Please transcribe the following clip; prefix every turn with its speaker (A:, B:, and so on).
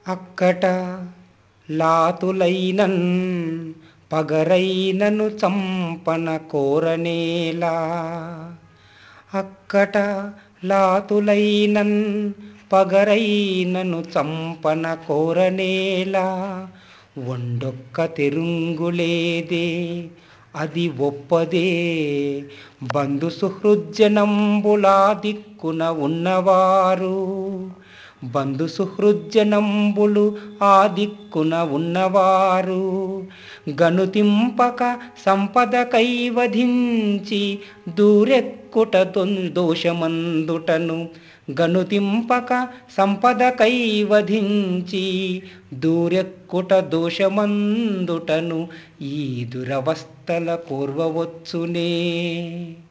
A: అక్కట లాతులైనన్ పగరైనను చంపన కోరనేలా అక్కట లాతులైనన్ పగరైనను చంపన కోరనేలా ఒండొక్క తెరుంగులేదే అది ఒప్పదే బంధు సుహృజ్జనంబులా దిక్కున ఉన్నవారు బంధు సుహృజ్జనంబులు ఆ దిక్కున ఉన్నవారు గనుతింపక సంపద కైవధించి దూరెక్కుట దోషమందుటను గనుతింపక సంపద కైవధించి దూరెక్కుట దోషమందుటను ఈ దురవస్థల కోర్వవచ్చునే